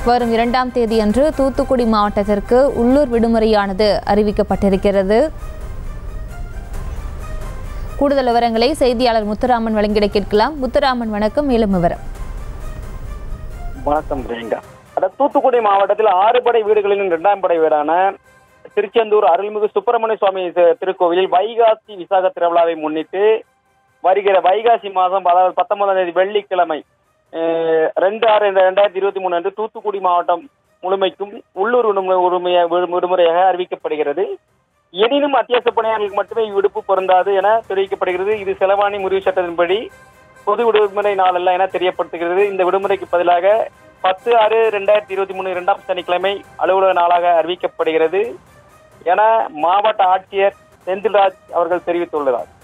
வரும் இரண்டாம் தேதி அன்று தூத்துக்குடி மாவட்டத்திற்கு உள்ளூர் விடுமுறையானது அறிவிக்கப்பட்டிருக்கிறது கூடுதல் விவரங்களை செய்தியாளர் முத்துராமன் வழங்கிட கேட்கலாம் முத்துராமன் வணக்கம் மேலும் விவரம் வணக்கம் பிரியங்கா அதாவது தூத்துக்குடி மாவட்டத்தில் ஆறு படை வீடுகளின் இரண்டாம் படை வீடான திருச்செந்தூர் அருள்மிகு சுப்பிரமணிய சுவாமி தி- திருக்கோவிலில் வைகாசி விசாக திருவிழாவை முன்னிட்டு வருகிற வைகாசி மாதம் அதாவது பத்தொன்பதாம் தேதி வெள்ளிக்கிழமை அஹ், ரெண்டு ஆறு ரெண்டாயிரத்தி இருபத்தி மூணு அன்று தூத்துக்குடி மாவட்டம் முழுமைக்கும் உள்ளூர் விடுமுறை உரிமைய விடு- விடுமுறையாக அறிவிக்கப்படுகிறது எனினும் அத்தியாவசிய பணியாளர்களுக்கு மட்டுமே இவ்விடுப்பு பொருந்தாது என தெரிவிக்கப்படுகிறது இது செலவாணி முறிவு சட்டத்தின்படி பொது விடுமுறை நாள் அல்ல என தெரியப்படுத்துகிறது இந்த விடுமுறைக்கு பதிலாக பத்து ஆறு ரெண்டாயிரத்தி இருபத்தி மூணு இரண்டாம் சனிக்கிழமை அலுவலக நாளாக அறிவிக்கப்படுகிறது என மாவட்ட ஆட்சியர் செந்தில்ராஜ் அவர்கள் தெரிவித்துள்ளார்